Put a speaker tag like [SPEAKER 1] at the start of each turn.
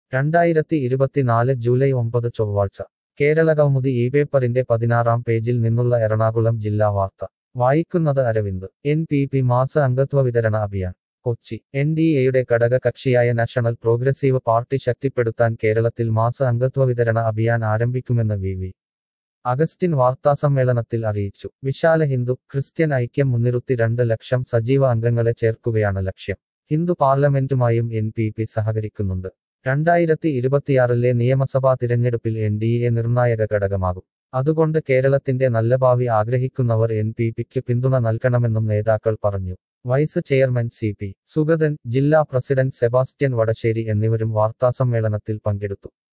[SPEAKER 1] രണ്ടായിരത്തി ഇരുപത്തിനാല് ജൂലൈ ഒമ്പത് ചൊവ്വാഴ്ച കേരളകൗമുദി ഈ പേപ്പറിന്റെ പതിനാറാം പേജിൽ നിന്നുള്ള എറണാകുളം ജില്ലാ വാർത്ത വായിക്കുന്നത് അരവിന്ദ് എൻ പി പി മാസ അംഗത്വ വിതരണ അഭിയാൻ കൊച്ചി എൻ ഡി എയുടെ ഘടക കക്ഷിയായ നാഷണൽ പ്രോഗ്രസീവ് പാർട്ടി ശക്തിപ്പെടുത്താൻ കേരളത്തിൽ മാസ അംഗത്വ വിതരണ അഭിയാൻ ആരംഭിക്കുമെന്ന് വി വി അഗസ്റ്റിൻ വാർത്താസമ്മേളനത്തിൽ അറിയിച്ചു വിശാല ഹിന്ദു ക്രിസ്ത്യൻ ഐക്യം മുൻനിർത്തി രണ്ട് ലക്ഷം സജീവ അംഗങ്ങളെ ചേർക്കുകയാണ് ലക്ഷ്യം ഹിന്ദു പാർലമെന്റുമായും എൻ പി പി സഹകരിക്കുന്നുണ്ട് രണ്ടായിരത്തി ഇരുപത്തിയാറിലെ നിയമസഭാ തിരഞ്ഞെടുപ്പിൽ എൻ ഡി എ നിർണായക ഘടകമാകും അതുകൊണ്ട് കേരളത്തിന്റെ നല്ല ഭാവി ആഗ്രഹിക്കുന്നവർ എൻ പി പിക്ക് പിന്തുണ നൽകണമെന്നും നേതാക്കൾ പറഞ്ഞു vice chairman C P Sugathan ജില്ലാ പ്രസിഡന്റ് സെബാസ്റ്റ്യൻ വടശ്ശേരി എന്നിവരും വാർത്താസമ്മേളനത്തിൽ പങ്കെടുത്തു